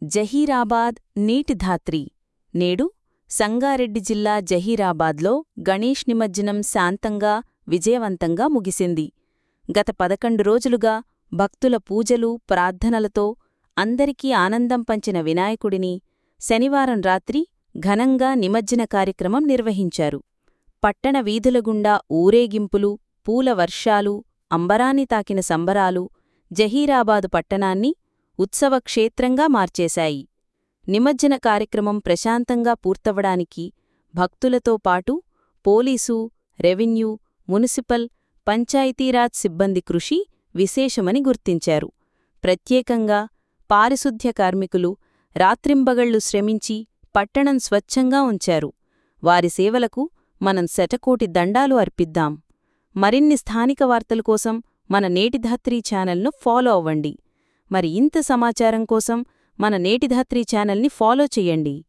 జహీరాబాద్ నీటిధాత్రి నేడు సంగారెడ్డి జిల్లా జహీరాబాద్లో గణేష్ నిమజ్జనం శాంతంగా విజయవంతంగా ముగిసింది గత పదకొండు రోజులుగా భక్తుల పూజలు ప్రార్థనలతో అందరికీ ఆనందం పంచిన వినాయకుడిని శనివారం రాత్రి ఘనంగా నిమజ్జన కార్యక్రమం నిర్వహించారు పట్టణ వీధుల గుండా ఊరేగింపులు పూల వర్షాలు అంబరాన్ని తాకిన సంబరాలు జహీరాబాదు పట్టణాన్ని ఉత్సవ క్షేత్రంగా మార్చేశాయి నిమజ్జన కార్యక్రమం ప్రశాంతంగా పూర్తవడానికి భక్తులతో పాటు పోలీసు రెవెన్యూ మున్సిపల్ పంచాయతీరాజ్ సిబ్బంది కృషి విశేషమని గుర్తించారు ప్రత్యేకంగా పారిశుద్ధ్య కార్మికులు రాత్రింబగళ్లు శ్రమించి పట్టణం స్వచ్ఛంగా ఉంచారు వారి సేవలకు మనం శతకోటి దండాలు అర్పిద్దాం మరిన్ని స్థానిక వార్తల కోసం మన నేటిధాత్రి ఛానల్ను ఫాలో అవ్వండి మరి ఇంత సమాచారం కోసం మన నేటిధాత్రి ఛానల్ని ఫాలో చెయ్యండి